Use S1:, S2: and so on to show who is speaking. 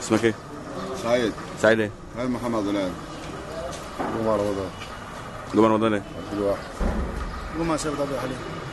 S1: اسمك ايه؟
S2: سعيد
S1: سعيد ايه؟
S2: سعيد محمد غلام جمعة رمضان
S1: جمعة رمضان ايه؟
S2: عبد الواحد
S3: جمعة سيد عبد الحليم